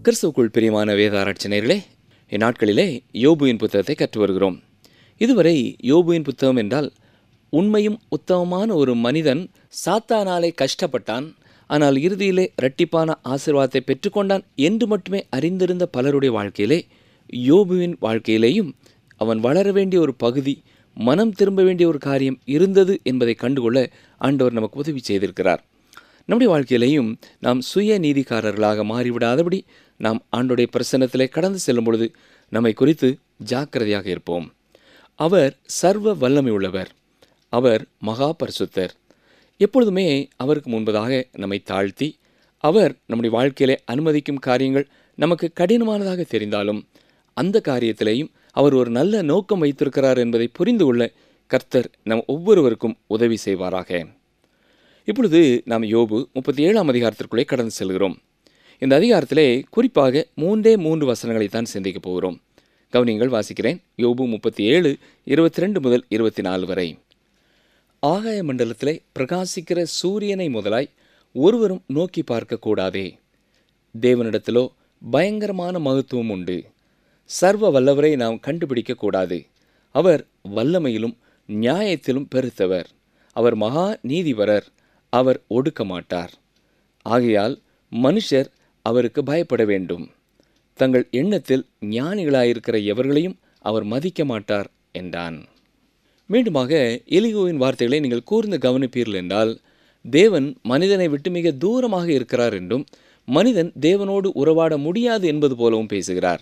கிறிஸ்துவுக்குள் பிரியமான வேத ஆராய்ச்சினர்களே இந்நாட்களிலே யோபுவின் புத்தகத்தை கற்று வருகிறோம் இதுவரை யோபுவின் புத்தகம் என்றால் உண்மையும் உத்தமமான ஒரு மனிதன் சாத்தானாலே கஷ்டப்பட்டான் ஆனால் இறுதியிலே இரட்டிப்பான ஆசீர்வாதத்தை பெற்றுக்கொண்டான் என்று மட்டுமே அறிந்திருந்த பலருடைய வாழ்க்கையிலே யோபுவின் வாழ்க்கையிலேயும் அவன் வளர வேண்டிய ஒரு பகுதி மனம் திரும்ப வேண்டிய ஒரு காரியம் இருந்தது என்பதை கண்டுகொள்ள ஆண்டவர் நமக்கு உதவி செய்திருக்கிறார் நம்முடைய வாழ்க்கையிலேயும் நாம் சுய நீதிக்காரர்களாக மாறிவிடாதபடி நாம் ஆண்டுடைய பிரசன்னத்திலே கடந்து செல்லும் பொழுது நம்மை குறித்து ஜாக்கிரதையாக இருப்போம் அவர் சர்வ வல்லமை உள்ளவர் அவர் மகா பரிசுத்தர் எப்பொழுதுமே அவருக்கு முன்பதாக நம்மை தாழ்த்தி அவர் நம்முடைய வாழ்க்கையிலே அனுமதிக்கும் காரியங்கள் நமக்கு கடினமானதாக தெரிந்தாலும் அந்த காரியத்திலேயும் அவர் ஒரு நல்ல நோக்கம் வைத்திருக்கிறார் என்பதை புரிந்து கொள்ள கர்த்தர் நம் ஒவ்வொருவருக்கும் உதவி செய்வாராக இப்பொழுது நாம் யோபு முப்பத்தி ஏழாம் அதிகாரத்திற்குள்ளே கடந்து செல்கிறோம் இந்த அதிகாரத்திலே குறிப்பாக மூன்றே மூன்று வசனங்களை தான் சிந்திக்கப் போகிறோம் கவனிங்கள் வாசிக்கிறேன் யோபு முப்பத்தி ஏழு இருபத்தி ரெண்டு முதல் இருபத்தி நாலு வரை ஆகாய மண்டலத்திலே பிரகாசிக்கிற சூரியனை முதலாய் ஒருவரும் நோக்கி பார்க்கக்கூடாதே தேவனிடத்திலோ பயங்கரமான மகத்துவம் உண்டு சர்வ வல்லவரை நாம் கண்டுபிடிக்க கூடாது அவர் வல்லமையிலும் நியாயத்திலும் பெருத்தவர் அவர் மகா நீதிபரர் அவர் ஒடுக்க மாட்டார் ஆகையால் மனுஷர் அவருக்கு பயப்பட வேண்டும் தங்கள் எண்ணத்தில் ஞானிகளாயிருக்கிற எவர்களையும் அவர் மதிக்க மாட்டார் என்றான் மீண்டுமாக எலிகுவின் வார்த்தைகளை நீங்கள் கூர்ந்து கவனிப்பீர்கள் என்றால் தேவன் மனிதனை விட்டு மிக தூரமாக இருக்கிறார் என்றும் மனிதன் தேவனோடு உறவாட முடியாது என்பது போலவும் பேசுகிறார்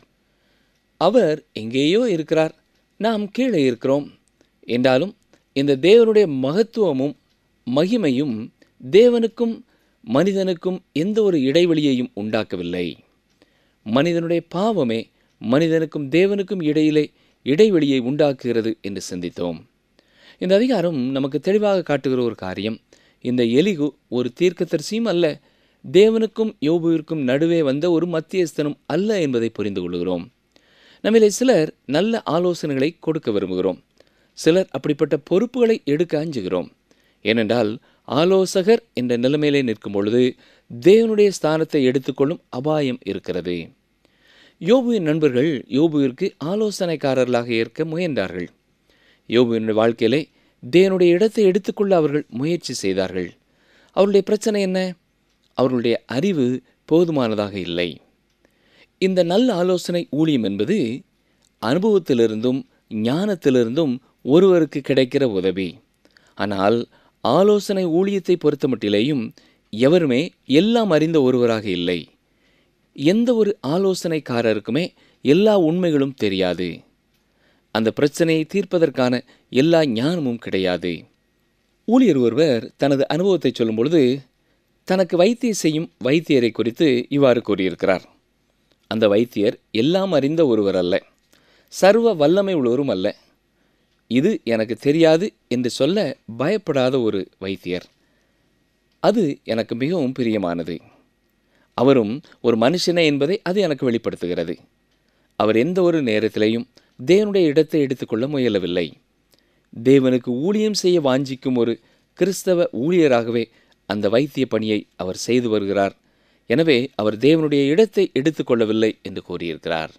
அவர் எங்கேயோ இருக்கிறார் நாம் கீழே இருக்கிறோம் என்றாலும் இந்த தேவனுடைய மகத்துவமும் மகிமையும் தேவனுக்கும் மனிதனுக்கும் எந்த ஒரு இடைவெளியையும் உண்டாக்கவில்லை மனிதனுடைய பாவமே மனிதனுக்கும் தேவனுக்கும் இடையிலே இடைவெளியை உண்டாக்குகிறது என்று சிந்தித்தோம் இந்த அதிகாரம் நமக்கு தெளிவாக காட்டுகிற ஒரு காரியம் இந்த எலிகு ஒரு தீர்க்கதரிசியும் அல்ல தேவனுக்கும் யோபுவிற்கும் நடுவே வந்த ஒரு மத்தியஸ்தனும் அல்ல என்பதை புரிந்து கொள்கிறோம் நம்மிலே சிலர் நல்ல ஆலோசனைகளை கொடுக்க விரும்புகிறோம் சிலர் அப்படிப்பட்ட பொறுப்புகளை எடுக்க அஞ்சுகிறோம் ஏனென்றால் ஆலோசகர் என்ற நிலைமையிலே நிற்கும் பொழுது தேவனுடைய ஸ்தானத்தை எடுத்துக்கொள்ளும் அபாயம் இருக்கிறது யோபுவின் நண்பர்கள் யோபுவிற்கு ஆலோசனைக்காரர்களாக ஏற்க முயன்றார்கள் யோபுவினுடைய வாழ்க்கையிலே தேவனுடைய இடத்தை எடுத்துக்கொள்ள அவர்கள் முயற்சி செய்தார்கள் அவருடைய பிரச்சனை என்ன அவர்களுடைய அறிவு போதுமானதாக இல்லை இந்த நல்ல ஆலோசனை ஊழியம் என்பது அனுபவத்திலிருந்தும் ஞானத்திலிருந்தும் ஒருவருக்கு கிடைக்கிற உதவி ஆனால் ஆலோசனை ஊழியத்தை பொறுத்தமட்டிலேயும் எவருமே எல்லாம் அறிந்த ஒருவராக இல்லை எந்த ஒரு ஆலோசனைக்காரருக்குமே எல்லா உண்மைகளும் தெரியாது அந்த பிரச்சனையை தீர்ப்பதற்கான எல்லா ஞானமும் கிடையாது ஊழியர் ஒருவர் தனது அனுபவத்தை சொல்லும் பொழுது தனக்கு வைத்தியம் செய்யும் வைத்தியரை குறித்து இவ்வாறு கூறியிருக்கிறார் அந்த வைத்தியர் எல்லாம் அறிந்த ஒருவர் அல்ல சர்வ வல்லமை உள்ளவரும் அல்ல இது எனக்கு தெரியாது என்று சொல்ல பயப்படாத ஒரு வைத்தியர் அது எனக்கு மிகவும் பிரியமானது அவரும் ஒரு மனுஷனே என்பதை அது எனக்கு வெளிப்படுத்துகிறது அவர் எந்த ஒரு நேரத்திலேயும் தேவனுடைய இடத்தை எடுத்துக்கொள்ள முயலவில்லை தேவனுக்கு ஊழியம் செய்ய வாஞ்சிக்கும் ஒரு கிறிஸ்தவ ஊழியராகவே அந்த வைத்திய பணியை அவர் செய்து வருகிறார் எனவே அவர் தேவனுடைய இடத்தை எடுத்துக்கொள்ளவில்லை என்று கூறியிருக்கிறார்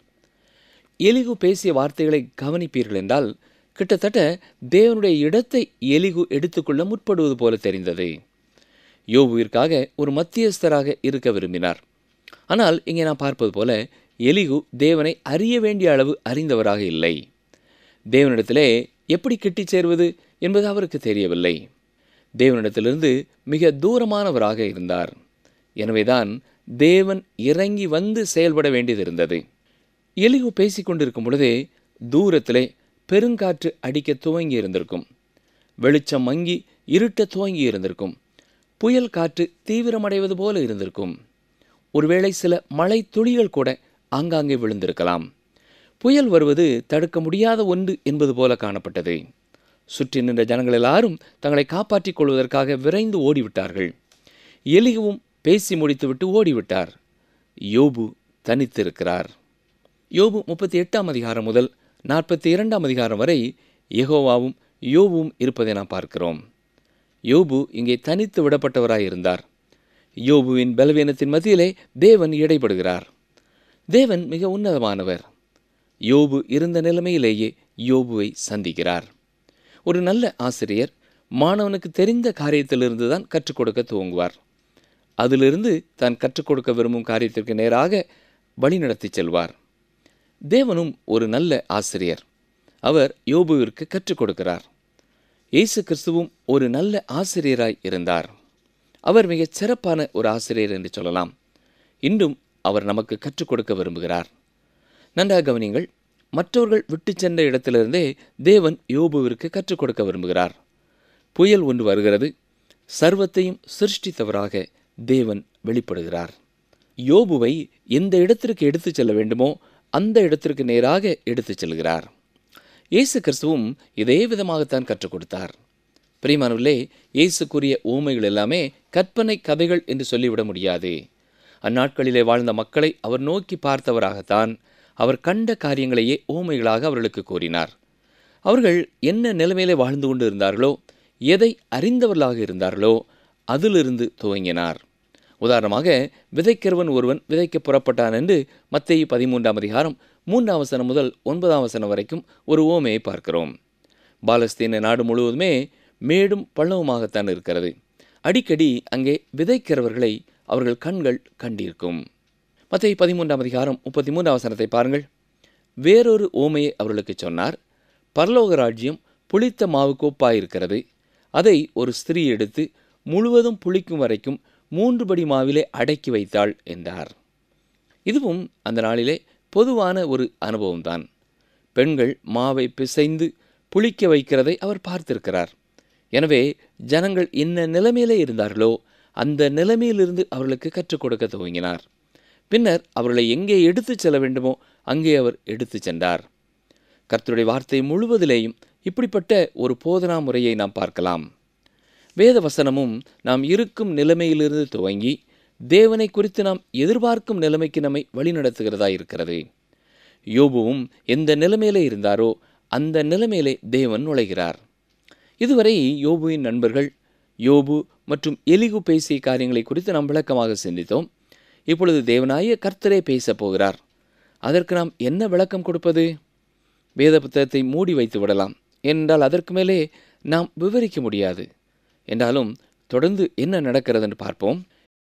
எலிகு பேசிய வார்த்தைகளை கவனிப்பீர்கள் என்றால் கிட்டத்தட்ட தேவனுடைய இடத்தை எலிகு எடுத்துக்கொள்ள முற்படுவது போல தெரிந்தது யோபுவிற்காக ஒரு மத்தியஸ்தராக இருக்க விரும்பினார் ஆனால் இங்கே நான் பார்ப்பது போல எலிகு தேவனை அறிய வேண்டிய அளவு அறிந்தவராக இல்லை தேவனிடத்திலே எப்படி கிட்டிச் சேர்வது என்பது அவருக்கு தெரியவில்லை தேவனிடத்திலிருந்து மிக தூரமானவராக இருந்தார் எனவேதான் தேவன் இறங்கி வந்து செயல்பட வேண்டியது இருந்தது எலிகு பேசிக்கொண்டிருக்கும் பொழுதே தூரத்திலே பெருங்காற்று அடிக்க துவங்கி இருந்திருக்கும் வெளிச்சம் மங்கி இருட்ட துவங்கி இருந்திருக்கும் புயல் காற்று தீவிரமடைவது போல இருந்திருக்கும் ஒருவேளை சில மழை துளிகள் கூட ஆங்காங்கே விழுந்திருக்கலாம் புயல் வருவது தடுக்க முடியாத ஒன்று என்பது போல காணப்பட்டது சுற்றி நின்ற ஜனங்கள் எல்லாரும் தங்களை காப்பாற்றிக் கொள்வதற்காக விரைந்து ஓடிவிட்டார்கள் எலிகவும் பேசி முடித்துவிட்டு ஓடிவிட்டார் யோபு தனித்திருக்கிறார் யோபு முப்பத்தி எட்டாம் அதிகாரம் முதல் நாற்பத்தி இரண்டாம் அதிகாரம் வரை யெகோவாவும் யோபுவும் இருப்பதை நாம் பார்க்கிறோம் யோபு இங்கே தனித்து விடப்பட்டவராய் இருந்தார் யோபுவின் பலவீனத்தின் மத்தியிலே தேவன் இடைப்படுகிறார் தேவன் மிக உன்னதமானவர் யோபு இருந்த நிலைமையிலேயே யோபுவை சந்திக்கிறார் ஒரு நல்ல ஆசிரியர் மாணவனுக்கு தெரிந்த காரியத்திலிருந்து தான் கற்றுக் கொடுக்க துவங்குவார் அதிலிருந்து தான் கற்றுக் கொடுக்க விரும்பும் காரியத்திற்கு நேராக வழிநடத்தி செல்வார் தேவனும் ஒரு நல்ல ஆசிரியர் அவர் யோபுவிற்கு கற்றுக் கொடுக்கிறார் இயேசு கிறிஸ்துவும் ஒரு நல்ல ஆசிரியராய் இருந்தார் அவர் மிகச் சிறப்பான ஒரு ஆசிரியர் என்று சொல்லலாம் இன்றும் அவர் நமக்கு கற்றுக் கொடுக்க விரும்புகிறார் நன்றாக கவனிங்கள் மற்றவர்கள் விட்டு சென்ற இடத்திலிருந்தே தேவன் யோபுவிற்கு கற்றுக் கொடுக்க விரும்புகிறார் புயல் ஒன்று வருகிறது சர்வத்தையும் சிருஷ்டித்தவராக தேவன் வெளிப்படுகிறார் யோபுவை எந்த இடத்திற்கு எடுத்துச் செல்ல வேண்டுமோ அந்த இடத்திற்கு நேராக எடுத்துச் செல்கிறார் இயேசு கிறிஸ்துவும் இதே விதமாகத்தான் கற்றுக் கொடுத்தார் பிரியமானவர்களே இயேசு கூறிய ஊமைகள் எல்லாமே கற்பனை கதைகள் என்று சொல்லிவிட முடியாது அந்நாட்களிலே வாழ்ந்த மக்களை அவர் நோக்கி பார்த்தவராகத்தான் அவர் கண்ட காரியங்களையே ஊமைகளாக அவர்களுக்கு கூறினார் அவர்கள் என்ன நிலைமையிலே வாழ்ந்து கொண்டு இருந்தார்களோ எதை அறிந்தவர்களாக இருந்தார்களோ அதிலிருந்து துவங்கினார் உதாரணமாக விதைக்கிறவன் ஒருவன் விதைக்க புறப்பட்டான் என்று மத்தேயு பதிமூன்றாம் அதிகாரம் மூன்றாம் வசனம் முதல் ஒன்பதாம் வசனம் வரைக்கும் ஒரு ஓமையை பார்க்கிறோம் பாலஸ்தீன நாடு முழுவதுமே மேடும் பள்ளவுமாகத்தான் இருக்கிறது அடிக்கடி அங்கே விதைக்கிறவர்களை அவர்கள் கண்கள் கண்டிருக்கும் மத்திய பதிமூன்றாம் அதிகாரம் முப்பத்தி மூன்றாம் வசனத்தை பாருங்கள் வேறொரு ஓமையை அவர்களுக்கு சொன்னார் பரலோக ராஜ்யம் புளித்த மாவு கோப்பாயிருக்கிறது அதை ஒரு ஸ்திரீ எடுத்து முழுவதும் புளிக்கும் வரைக்கும் மூன்று படி மாவிலே அடக்கி வைத்தாள் என்றார் இதுவும் அந்த நாளிலே பொதுவான ஒரு அனுபவம்தான் பெண்கள் மாவை பிசைந்து புளிக்க வைக்கிறதை அவர் பார்த்திருக்கிறார் எனவே ஜனங்கள் என்ன நிலைமையிலே இருந்தார்களோ அந்த நிலைமையிலிருந்து அவர்களுக்கு கற்றுக் கொடுக்க துவங்கினார் பின்னர் அவர்களை எங்கே எடுத்துச் செல்ல வேண்டுமோ அங்கே அவர் எடுத்துச் சென்றார் கர்த்தருடைய வார்த்தை முழுவதிலேயும் இப்படிப்பட்ட ஒரு போதனா முறையை நாம் பார்க்கலாம் வேத வசனமும் நாம் இருக்கும் நிலைமையிலிருந்து துவங்கி தேவனை குறித்து நாம் எதிர்பார்க்கும் நிலைமைக்கு நம்மை வழிநடத்துகிறதா இருக்கிறது யோபுவும் எந்த நிலைமையிலே இருந்தாரோ அந்த நிலைமையிலே தேவன் நுழைகிறார் இதுவரை யோபுவின் நண்பர்கள் யோபு மற்றும் எலிகு பேசிய காரியங்களை குறித்து நாம் விளக்கமாக சிந்தித்தோம் இப்பொழுது தேவனாய கர்த்தரே பேசப் போகிறார் அதற்கு நாம் என்ன விளக்கம் கொடுப்பது வேத புத்தகத்தை மூடி வைத்து விடலாம் என்றால் அதற்கு மேலே நாம் விவரிக்க முடியாது என்றாலும் தொடர்ந்து என்ன நடக்கிறது என்று பார்ப்போம்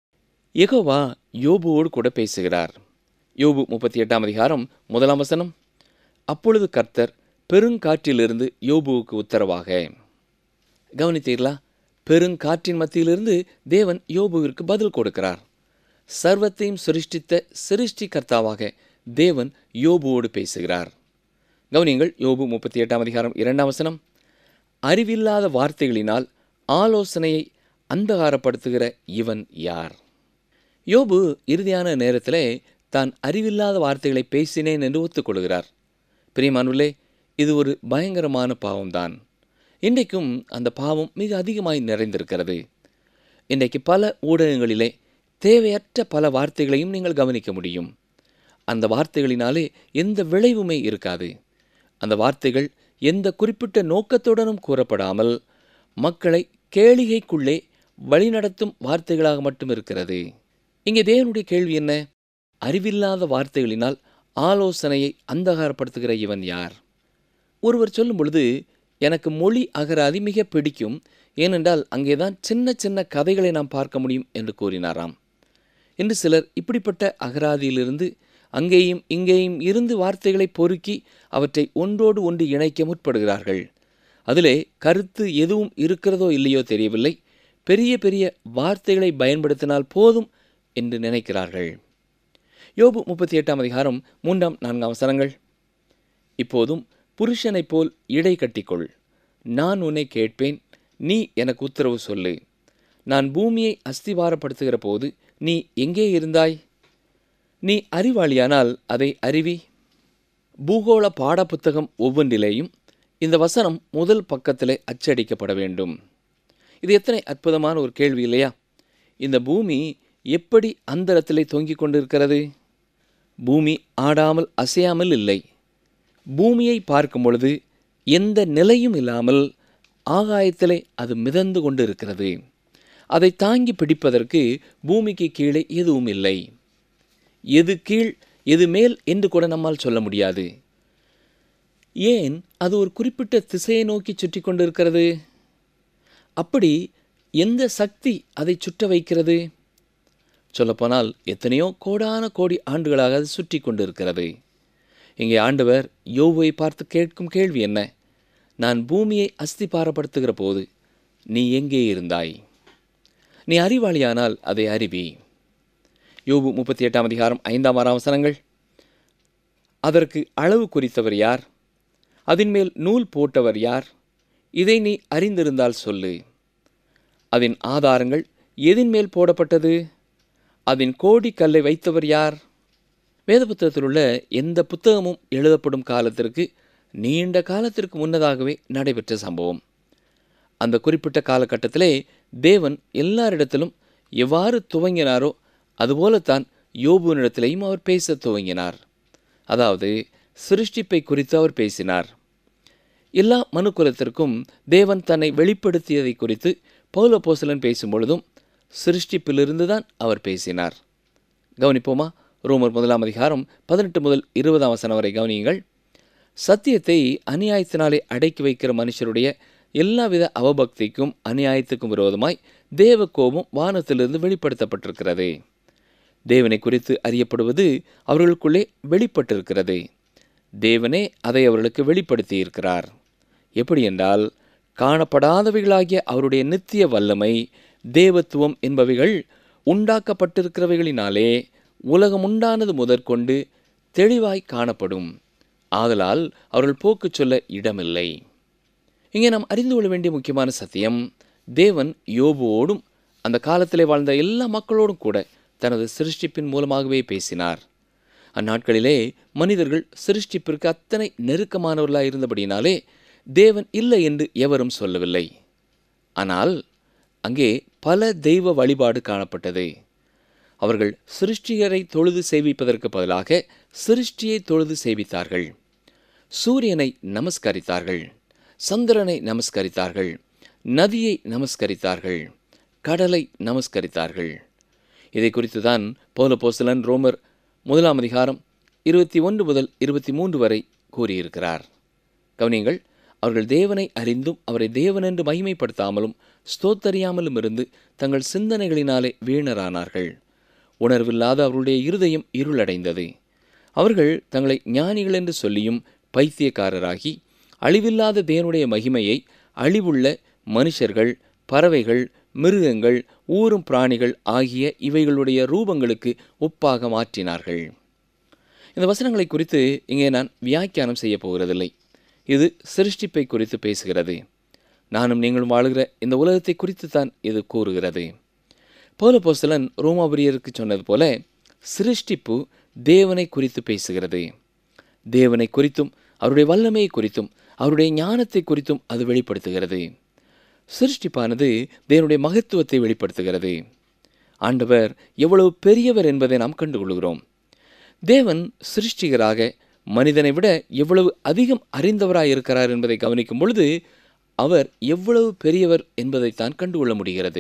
யெகோவா யோபுவோடு கூட பேசுகிறார் யோபு முப்பத்தி எட்டாம் அதிகாரம் முதலாம் வசனம் அப்பொழுது கர்த்தர் பெருங்காற்றிலிருந்து யோபுவுக்கு உத்தரவாக கவனித்தீர்களா பெருங்காற்றின் மத்தியிலிருந்து தேவன் யோபுவிற்கு பதில் கொடுக்கிறார் சர்வத்தையும் சிருஷ்டித்த சிருஷ்டி கர்த்தாவாக தேவன் யோபுவோடு பேசுகிறார் கவனியங்கள் யோபு முப்பத்தி எட்டாம் அதிகாரம் இரண்டாம் வசனம் அறிவில்லாத வார்த்தைகளினால் ஆலோசனையை அந்தகாரப்படுத்துகிற இவன் யார் யோபு இறுதியான நேரத்திலே தான் அறிவில்லாத வார்த்தைகளை பேசினேன் என்று ஒத்துக்கொள்கிறார் பிரியமானுள்ளே இது ஒரு பயங்கரமான பாவம்தான் இன்றைக்கும் அந்த பாவம் மிக அதிகமாய் நிறைந்திருக்கிறது இன்றைக்கு பல ஊடகங்களிலே தேவையற்ற பல வார்த்தைகளையும் நீங்கள் கவனிக்க முடியும் அந்த வார்த்தைகளினாலே எந்த விளைவுமே இருக்காது அந்த வார்த்தைகள் எந்த குறிப்பிட்ட நோக்கத்துடனும் கூறப்படாமல் மக்களை கேளிகைக்குள்ளே வழிநடத்தும் வார்த்தைகளாக மட்டும் இருக்கிறது இங்கே தேவனுடைய கேள்வி என்ன அறிவில்லாத வார்த்தைகளினால் ஆலோசனையை அந்தகாரப்படுத்துகிற இவன் யார் ஒருவர் சொல்லும் பொழுது எனக்கு மொழி அகராதி மிக பிடிக்கும் ஏனென்றால் அங்கேதான் சின்ன சின்ன கதைகளை நாம் பார்க்க முடியும் என்று கூறினாராம் இன்று சிலர் இப்படிப்பட்ட அகராதியிலிருந்து அங்கேயும் இங்கேயும் இருந்து வார்த்தைகளை பொறுக்கி அவற்றை ஒன்றோடு ஒன்று இணைக்க முற்படுகிறார்கள் அதிலே கருத்து எதுவும் இருக்கிறதோ இல்லையோ தெரியவில்லை பெரிய பெரிய வார்த்தைகளை பயன்படுத்தினால் போதும் என்று நினைக்கிறார்கள் யோபு முப்பத்தி எட்டாம் அதிகாரம் மூன்றாம் நான்காம் வசனங்கள் இப்போதும் புருஷனைப் போல் இடை கட்டிக்கொள் நான் உன்னை கேட்பேன் நீ எனக்கு உத்தரவு சொல்லு நான் பூமியை அஸ்திவாரப்படுத்துகிற போது நீ எங்கே இருந்தாய் நீ அறிவாளியானால் அதை அறிவி பூகோள பாடப்புத்தகம் ஒவ்வொன்றிலேயும் இந்த வசனம் முதல் பக்கத்திலே அச்சடிக்கப்பட வேண்டும் இது எத்தனை அற்புதமான ஒரு கேள்வி இல்லையா இந்த பூமி எப்படி அந்தரத்திலே தொங்கிக் கொண்டிருக்கிறது பூமி ஆடாமல் அசையாமல் இல்லை பூமியை பார்க்கும் பொழுது எந்த நிலையும் இல்லாமல் ஆகாயத்திலே அது மிதந்து கொண்டு இருக்கிறது அதை தாங்கி பிடிப்பதற்கு பூமிக்கு கீழே எதுவும் இல்லை எது கீழ் எது மேல் என்று கூட நம்மால் சொல்ல முடியாது ஏன் அது ஒரு குறிப்பிட்ட திசையை நோக்கி சுற்றி கொண்டிருக்கிறது அப்படி எந்த சக்தி அதை சுற்ற வைக்கிறது சொல்லப்போனால் எத்தனையோ கோடான கோடி ஆண்டுகளாக அது சுற்றி கொண்டிருக்கிறது இங்கே ஆண்டவர் யோபுவை பார்த்து கேட்கும் கேள்வி என்ன நான் பூமியை அஸ்திபாரப்படுத்துகிற போது நீ எங்கே இருந்தாய் நீ அறிவாளியானால் அதை அறிவி யோபு முப்பத்தி எட்டாம் அதிகாரம் ஐந்தாம் ஆறாம் வசனங்கள் அதற்கு அளவு குறித்தவர் யார் அதன் மேல் நூல் போட்டவர் யார் இதை நீ அறிந்திருந்தால் சொல்லு அதன் ஆதாரங்கள் எதின் மேல் போடப்பட்டது அதன் கோடி கல்லை வைத்தவர் யார் வேத புத்தகத்தில் உள்ள எந்த புத்தகமும் எழுதப்படும் காலத்திற்கு நீண்ட காலத்திற்கு முன்னதாகவே நடைபெற்ற சம்பவம் அந்த குறிப்பிட்ட காலகட்டத்திலே தேவன் எல்லாரிடத்திலும் எவ்வாறு துவங்கினாரோ அதுபோலத்தான் யோபுவினிடத்திலேயும் அவர் பேசத் துவங்கினார் அதாவது சிருஷ்டிப்பை குறித்து அவர் பேசினார் எல்லா மனுக்குலத்திற்கும் தேவன் தன்னை வெளிப்படுத்தியதை குறித்து பௌல போசலன் பேசும் பொழுதும் சிருஷ்டிப்பிலிருந்து தான் அவர் பேசினார் கவனிப்போமா ரோமர் முதலாம் அதிகாரம் பதினெட்டு முதல் இருபதாம் வசனம் வரை கவனியுங்கள் சத்தியத்தை அநியாயத்தினாலே அடக்கி வைக்கிற மனுஷருடைய எல்லாவித அவபக்திக்கும் அநியாயத்துக்கும் விரோதமாய் தேவ கோபம் வானத்திலிருந்து வெளிப்படுத்தப்பட்டிருக்கிறது தேவனை குறித்து அறியப்படுவது அவர்களுக்குள்ளே வெளிப்பட்டிருக்கிறது தேவனே அதை அவர்களுக்கு வெளிப்படுத்தியிருக்கிறார் எப்படி என்றால் காணப்படாதவைகளாகிய அவருடைய நித்திய வல்லமை தேவத்துவம் என்பவைகள் உண்டாக்கப்பட்டிருக்கிறவைகளினாலே உலகம் உண்டானது முதற்கொண்டு தெளிவாய் காணப்படும் ஆதலால் அவர்கள் போக்கு சொல்ல இடமில்லை இங்கே நாம் அறிந்து கொள்ள வேண்டிய முக்கியமான சத்தியம் தேவன் யோபுவோடும் அந்த காலத்திலே வாழ்ந்த எல்லா மக்களோடும் கூட தனது சிருஷ்டிப்பின் மூலமாகவே பேசினார் அந்நாட்களிலே மனிதர்கள் சிருஷ்டிப்பிற்கு அத்தனை நெருக்கமானவர்களாக இருந்தபடினாலே தேவன் இல்லை என்று எவரும் சொல்லவில்லை ஆனால் அங்கே பல தெய்வ வழிபாடு காணப்பட்டது அவர்கள் சிருஷ்டிகரை தொழுது சேவிப்பதற்கு பதிலாக சிருஷ்டியை தொழுது சேவித்தார்கள் சூரியனை நமஸ்கரித்தார்கள் சந்திரனை நமஸ்கரித்தார்கள் நதியை நமஸ்கரித்தார்கள் கடலை நமஸ்கரித்தார்கள் இதை குறித்து தான் பௌலபோஸ்தலன் ரோமர் முதலாம் அதிகாரம் இருபத்தி ஒன்று முதல் இருபத்தி மூன்று வரை கூறியிருக்கிறார் கவனியங்கள் அவர்கள் தேவனை அறிந்தும் அவரை தேவன் என்று மகிமைப்படுத்தாமலும் ஸ்தோத்தறியாமலும் இருந்து தங்கள் சிந்தனைகளினாலே வீணரானார்கள் உணர்வில்லாத அவர்களுடைய இருதயம் இருளடைந்தது அவர்கள் தங்களை ஞானிகள் என்று சொல்லியும் பைத்தியக்காரராகி அழிவில்லாத தேவனுடைய மகிமையை அழிவுள்ள மனுஷர்கள் பறவைகள் மிருகங்கள் ஊரும் பிராணிகள் ஆகிய இவைகளுடைய ரூபங்களுக்கு ஒப்பாக மாற்றினார்கள் இந்த வசனங்களை குறித்து இங்கே நான் வியாக்கியானம் செய்ய போகிறதில்லை இது சிருஷ்டிப்பை குறித்து பேசுகிறது நானும் நீங்களும் வாழுகிற இந்த உலகத்தை குறித்து தான் இது கூறுகிறது பௌலபோஸ்தலன் ரோமாபுரியருக்கு சொன்னது போல சிருஷ்டிப்பு தேவனை குறித்து பேசுகிறது தேவனை குறித்தும் அவருடைய வல்லமையை குறித்தும் அவருடைய ஞானத்தை குறித்தும் அது வெளிப்படுத்துகிறது சிருஷ்டிப்பானது தேவனுடைய மகத்துவத்தை வெளிப்படுத்துகிறது ஆண்டவர் எவ்வளவு பெரியவர் என்பதை நாம் கண்டுகொள்கிறோம் தேவன் சிருஷ்டிகராக மனிதனை விட எவ்வளவு அதிகம் அறிந்தவராய் இருக்கிறார் என்பதை கவனிக்கும் பொழுது அவர் எவ்வளவு பெரியவர் என்பதைத்தான் கண்டுகொள்ள முடிகிறது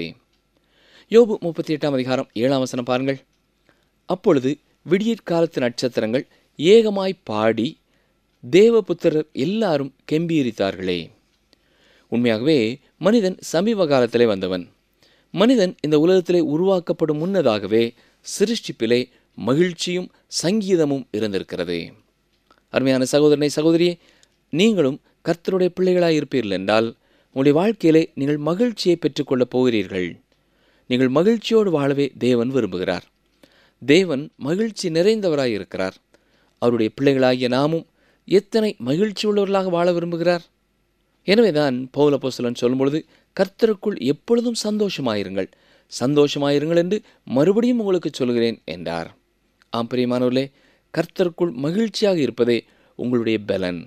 யோபு முப்பத்தி எட்டாம் அதிகாரம் ஏழாம் வசனம் பாருங்கள் அப்பொழுது விடியற்காலத்து நட்சத்திரங்கள் ஏகமாய் பாடி தேவபுத்திரர் எல்லாரும் கெம்பீரித்தார்களே உண்மையாகவே மனிதன் சமீப காலத்திலே வந்தவன் மனிதன் இந்த உலகத்திலே உருவாக்கப்படும் முன்னதாகவே சிருஷ்டிப்பிலே மகிழ்ச்சியும் சங்கீதமும் இருந்திருக்கிறது அருமையான சகோதரனை சகோதரியே நீங்களும் கர்த்தருடைய பிள்ளைகளாய் இருப்பீர்கள் என்றால் உங்களுடைய வாழ்க்கையிலே நீங்கள் மகிழ்ச்சியை பெற்றுக்கொள்ளப் போகிறீர்கள் நீங்கள் மகிழ்ச்சியோடு வாழவே தேவன் விரும்புகிறார் தேவன் மகிழ்ச்சி நிறைந்தவராய் இருக்கிறார் அவருடைய பிள்ளைகளாகிய நாமும் எத்தனை மகிழ்ச்சி உள்ளவர்களாக வாழ விரும்புகிறார் எனவேதான் பௌலப்போஸ்தலன் சொல்லும்பொழுது கர்த்தருக்குள் எப்பொழுதும் சந்தோஷமாயிருங்கள் சந்தோஷமாயிருங்கள் என்று மறுபடியும் உங்களுக்கு சொல்கிறேன் என்றார் ஆம் பிரியமானவர்களே கர்த்தருக்குள் மகிழ்ச்சியாக இருப்பதே உங்களுடைய பலன்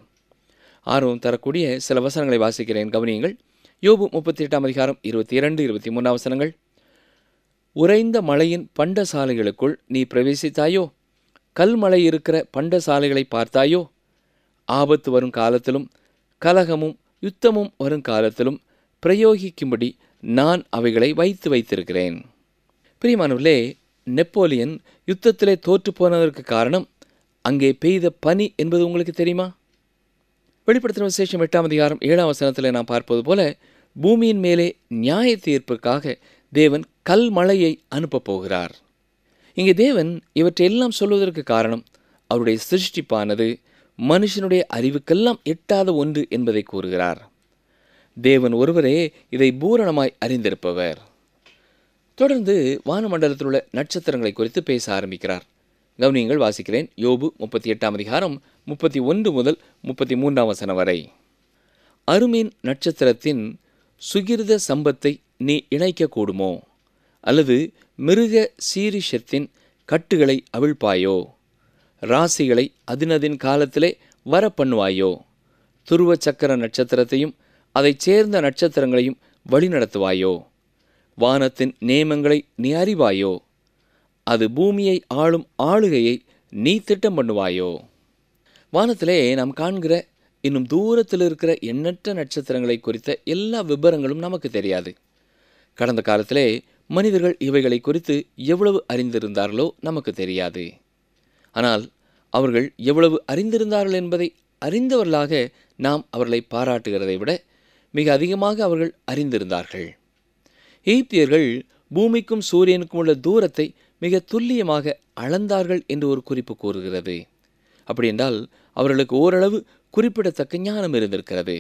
ஆர்வம் தரக்கூடிய சில வசனங்களை வாசிக்கிறேன் கவனியுங்கள் யோபு முப்பத்தி எட்டாம் அதிகாரம் இருபத்தி இரண்டு இருபத்தி மூணாம் வசனங்கள் உறைந்த மலையின் பண்டசாலைகளுக்குள் நீ பிரவேசித்தாயோ கல்மலை இருக்கிற பண்டசாலைகளை பார்த்தாயோ ஆபத்து வரும் காலத்திலும் கலகமும் யுத்தமும் வரும் காலத்திலும் பிரயோகிக்கும்படி நான் அவைகளை வைத்து வைத்திருக்கிறேன் பிரியமானவர்களே நெப்போலியன் யுத்தத்திலே தோற்று போனதற்கு காரணம் அங்கே பெய்த பனி என்பது உங்களுக்கு தெரியுமா வெளிப்படுத்தின விசேஷம் எட்டாம் அதிகாரம் ஏழாம் வசனத்தில் நாம் பார்ப்பது போல பூமியின் மேலே நியாய தீர்ப்புக்காக தேவன் கல் மழையை அனுப்பப் போகிறார் இங்கே தேவன் இவற்றையெல்லாம் சொல்வதற்கு காரணம் அவருடைய சிருஷ்டிப்பானது மனுஷனுடைய அறிவுக்கெல்லாம் எட்டாத ஒன்று என்பதை கூறுகிறார் தேவன் ஒருவரே இதை பூரணமாய் அறிந்திருப்பவர் தொடர்ந்து வானமண்டலத்தில் உள்ள நட்சத்திரங்களை குறித்து பேச ஆரம்பிக்கிறார் கவனியங்கள் வாசிக்கிறேன் யோபு முப்பத்தி எட்டாம் அதிகாரம் முப்பத்தி ஒன்று முதல் முப்பத்தி மூன்றாம் வசனம் வரை அருமீன் நட்சத்திரத்தின் சுகிர்த சம்பத்தை நீ இணைக்கக்கூடுமோ அல்லது மிருக சீரிஷத்தின் கட்டுகளை அவிழ்ப்பாயோ ராசிகளை அதினதின் காலத்திலே வர பண்ணுவாயோ துருவ சக்கர நட்சத்திரத்தையும் அதைச் சேர்ந்த நட்சத்திரங்களையும் வழிநடத்துவாயோ வானத்தின் நேமங்களை நீ அறிவாயோ அது பூமியை ஆளும் ஆளுகையை நீ திட்டம் பண்ணுவாயோ வானத்திலே நாம் காண்கிற இன்னும் தூரத்தில் இருக்கிற எண்ணற்ற நட்சத்திரங்களை குறித்த எல்லா விபரங்களும் நமக்கு தெரியாது கடந்த காலத்திலே மனிதர்கள் இவைகளை குறித்து எவ்வளவு அறிந்திருந்தார்களோ நமக்கு தெரியாது ஆனால் அவர்கள் எவ்வளவு அறிந்திருந்தார்கள் என்பதை அறிந்தவர்களாக நாம் அவர்களை பாராட்டுகிறதை விட மிக அதிகமாக அவர்கள் அறிந்திருந்தார்கள் எகிப்தியர்கள் பூமிக்கும் சூரியனுக்கும் உள்ள தூரத்தை மிக துல்லியமாக அளந்தார்கள் என்று ஒரு குறிப்பு கூறுகிறது அப்படி என்றால் அவர்களுக்கு ஓரளவு குறிப்பிடத்தக்க ஞானம் இருந்திருக்கிறது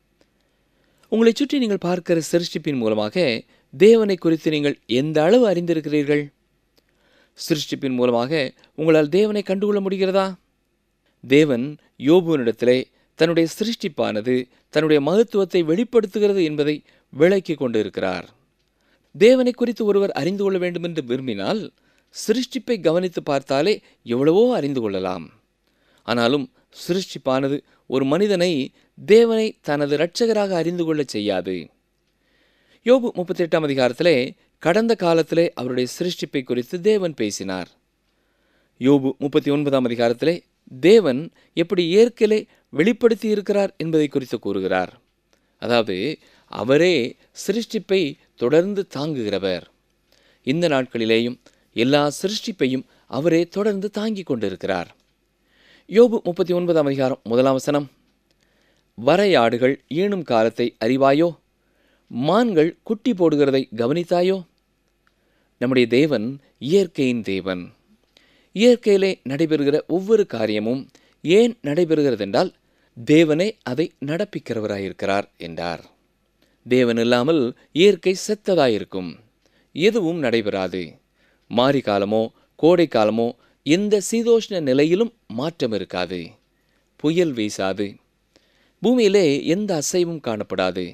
உங்களை சுற்றி நீங்கள் பார்க்கிற சிருஷ்டிப்பின் மூலமாக தேவனை குறித்து நீங்கள் எந்த அளவு அறிந்திருக்கிறீர்கள் சிருஷ்டிப்பின் மூலமாக உங்களால் தேவனை கண்டுகொள்ள முடிகிறதா தேவன் யோபுவனிடத்திலே தன்னுடைய சிருஷ்டிப்பானது தன்னுடைய மகத்துவத்தை வெளிப்படுத்துகிறது என்பதை விளக்கி கொண்டு இருக்கிறார் தேவனை குறித்து ஒருவர் அறிந்து கொள்ள வேண்டும் என்று விரும்பினால் சிருஷ்டிப்பை கவனித்து பார்த்தாலே எவ்வளவோ அறிந்து கொள்ளலாம் ஆனாலும் சிருஷ்டிப்பானது ஒரு மனிதனை தேவனை தனது இரட்சகராக அறிந்து கொள்ளச் செய்யாது யோபு முப்பத்தி எட்டாம் அதிகாரத்திலே கடந்த காலத்திலே அவருடைய சிருஷ்டிப்பை குறித்து தேவன் பேசினார் யோபு முப்பத்தி ஒன்பதாம் அதிகாரத்திலே தேவன் எப்படி இயற்கையிலே வெளிப்படுத்தி இருக்கிறார் என்பதை குறித்து கூறுகிறார் அதாவது அவரே சிருஷ்டிப்பை தொடர்ந்து தாங்குகிறவர் இந்த நாட்களிலேயும் எல்லா சிருஷ்டிப்பையும் அவரே தொடர்ந்து தாங்கிக் கொண்டிருக்கிறார் யோபு முப்பத்தி ஒன்பதாம் அதிகாரம் முதலாம் வசனம் வரையாடுகள் ஈணும் காலத்தை அறிவாயோ மான்கள் குட்டி போடுகிறதை கவனித்தாயோ நம்முடைய தேவன் இயற்கையின் தேவன் இயற்கையிலே நடைபெறுகிற ஒவ்வொரு காரியமும் ஏன் நடைபெறுகிறதென்றால் தேவனே அதை நடப்பிக்கிறவராயிருக்கிறார் என்றார் தேவன் இல்லாமல் இயற்கை செத்ததாயிருக்கும் எதுவும் நடைபெறாது மாரி காலமோ கோடை காலமோ எந்த சீதோஷ்ண நிலையிலும் மாற்றம் இருக்காது புயல் வீசாது பூமியிலே எந்த அசைவும் காணப்படாது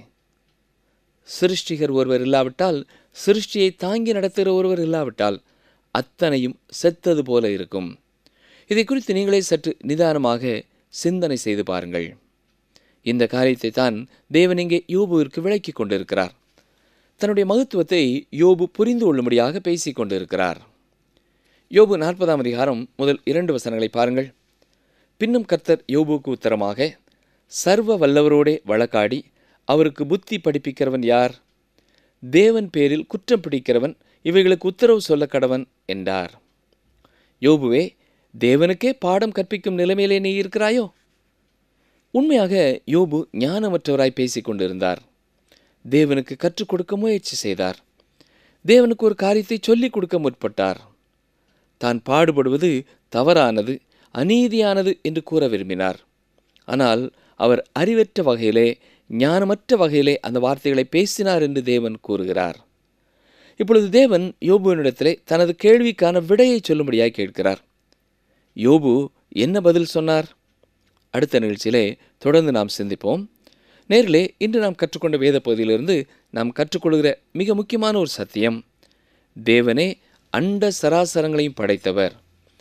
சிருஷ்டிகர் ஒருவர் இல்லாவிட்டால் சிருஷ்டியை தாங்கி நடத்துகிற ஒருவர் இல்லாவிட்டால் அத்தனையும் செத்தது போல இருக்கும் இதை குறித்து நீங்களே சற்று நிதானமாக சிந்தனை செய்து பாருங்கள் இந்த காரியத்தை தான் தேவன் இங்கே யோபுவிற்கு விளக்கி கொண்டிருக்கிறார் தன்னுடைய மகத்துவத்தை யோபு புரிந்து கொள்ளும்படியாக பேசிக் கொண்டிருக்கிறார் யோபு நாற்பதாம் அதிகாரம் முதல் இரண்டு வசனங்களை பாருங்கள் பின்னும் கர்த்தர் யோபுக்கு உத்தரமாக சர்வ வல்லவரோடே வழக்காடி அவருக்கு புத்தி படிப்பிக்கிறவன் யார் தேவன் பேரில் குற்றம் பிடிக்கிறவன் இவைகளுக்கு உத்தரவு சொல்ல கடவன் என்றார் யோபுவே தேவனுக்கே பாடம் கற்பிக்கும் நிலைமையிலே நீ இருக்கிறாயோ உண்மையாக யோபு ஞானமற்றவராய் பேசிக் கொண்டிருந்தார் தேவனுக்கு கற்றுக் கொடுக்க முயற்சி செய்தார் தேவனுக்கு ஒரு காரியத்தை சொல்லிக் கொடுக்க முற்பட்டார் தான் பாடுபடுவது தவறானது அநீதியானது என்று கூற விரும்பினார் ஆனால் அவர் அறிவற்ற வகையிலே ஞானமற்ற வகையிலே அந்த வார்த்தைகளை பேசினார் என்று தேவன் கூறுகிறார் இப்பொழுது தேவன் யோபுவினிடத்திலே தனது கேள்விக்கான விடையை சொல்லும்படியாய் கேட்கிறார் யோபு என்ன பதில் சொன்னார் அடுத்த நிகழ்ச்சியிலே தொடர்ந்து நாம் சிந்திப்போம் நேரிலே இன்று நாம் கற்றுக்கொண்ட வேத பகுதியிலிருந்து நாம் கற்றுக்கொள்கிற மிக முக்கியமான ஒரு சத்தியம் தேவனே அண்ட சராசரங்களையும் படைத்தவர்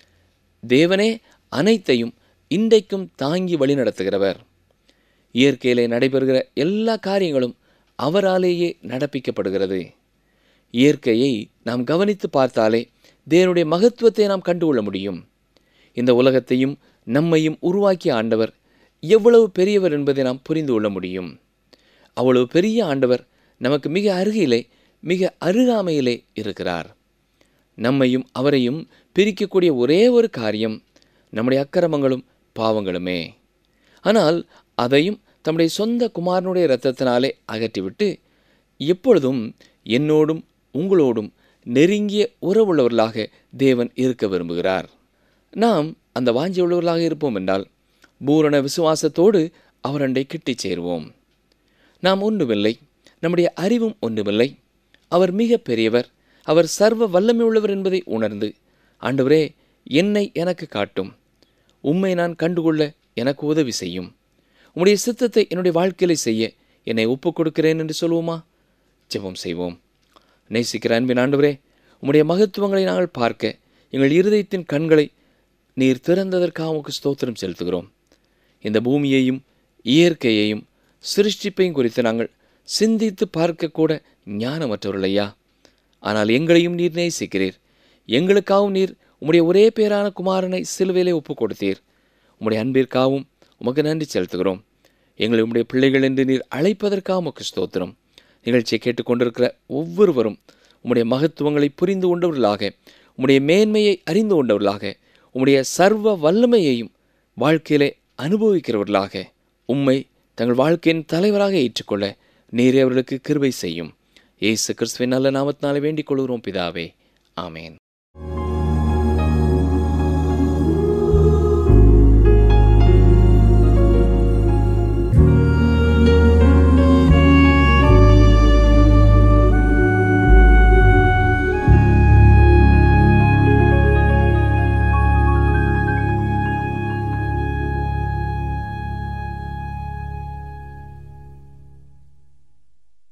தேவனே அனைத்தையும் இன்றைக்கும் தாங்கி வழிநடத்துகிறவர் இயற்கையிலே நடைபெறுகிற எல்லா காரியங்களும் அவராலேயே நடப்பிக்கப்படுகிறது இயற்கையை நாம் கவனித்து பார்த்தாலே தேவனுடைய மகத்துவத்தை நாம் கண்டுகொள்ள முடியும் இந்த உலகத்தையும் நம்மையும் உருவாக்கிய ஆண்டவர் எவ்வளவு பெரியவர் என்பதை நாம் புரிந்து கொள்ள முடியும் அவ்வளவு பெரிய ஆண்டவர் நமக்கு மிக அருகிலே மிக அருகாமையிலே இருக்கிறார் நம்மையும் அவரையும் பிரிக்கக்கூடிய ஒரே ஒரு காரியம் நம்முடைய அக்கிரமங்களும் பாவங்களுமே ஆனால் அதையும் தம்முடைய சொந்த குமாரனுடைய இரத்தத்தினாலே அகற்றிவிட்டு எப்பொழுதும் என்னோடும் உங்களோடும் நெருங்கிய உறவுள்ளவர்களாக தேவன் இருக்க விரும்புகிறார் நாம் அந்த வாஞ்சி உள்ளவர்களாக இருப்போம் என்றால் பூரண விசுவாசத்தோடு அவரண்டை கிட்டிச் சேருவோம் நாம் ஒன்றுமில்லை நம்முடைய அறிவும் ஒன்றுமில்லை அவர் மிக பெரியவர் அவர் சர்வ வல்லமையுள்ளவர் என்பதை உணர்ந்து ஆண்டவரே என்னை எனக்கு காட்டும் உம்மை நான் கண்டுகொள்ள எனக்கு உதவி செய்யும் உம்முடைய சித்தத்தை என்னுடைய வாழ்க்கையில செய்ய என்னை ஒப்புக் கொடுக்கிறேன் என்று சொல்லுவோமா ஜெபம் செய்வோம் நேசிக்கிற அன்பின் ஆண்டவரே உம்முடைய மகத்துவங்களை நாங்கள் பார்க்க எங்கள் இருதயத்தின் கண்களை நீர் திறந்ததற்காக உமக்கு ஸ்தோத்திரம் செலுத்துகிறோம் இந்த பூமியையும் இயற்கையையும் சிருஷ்டிப்பையும் குறித்து நாங்கள் சிந்தித்து பார்க்கக்கூட ஞானமற்றவர்கள் ஐயா ஆனால் எங்களையும் நீர் நேசிக்கிறீர் எங்களுக்காகவும் நீர் உம்முடைய ஒரே பேரான குமாரனை சிலுவையிலே ஒப்புக் கொடுத்தீர் உம்முடைய அன்பிற்காகவும் உமக்கு நன்றி செலுத்துகிறோம் எங்களை உம்முடைய பிள்ளைகள் என்று நீர் அழைப்பதற்காக உமக்கு ஸ்தோத்திரம் நிகழ்ச்சியை கேட்டுக்கொண்டிருக்கிற ஒவ்வொருவரும் உம்முடைய மகத்துவங்களை புரிந்து கொண்டவர்களாக உம்முடைய மேன்மையை அறிந்து கொண்டவர்களாக உம்முடைய சர்வ வல்லமையையும் வாழ்க்கையிலே அனுபவிக்கிறவர்களாக உம்மை தங்கள் வாழ்க்கையின் தலைவராக ஏற்றுக்கொள்ள நீரே அவர்களுக்கு கிருபை செய்யும் இயேசு கிறிஸ்துவின் நல்ல நாமத்தினாலே வேண்டிக் கொள்கிறோம் பிதாவே ஆமேன்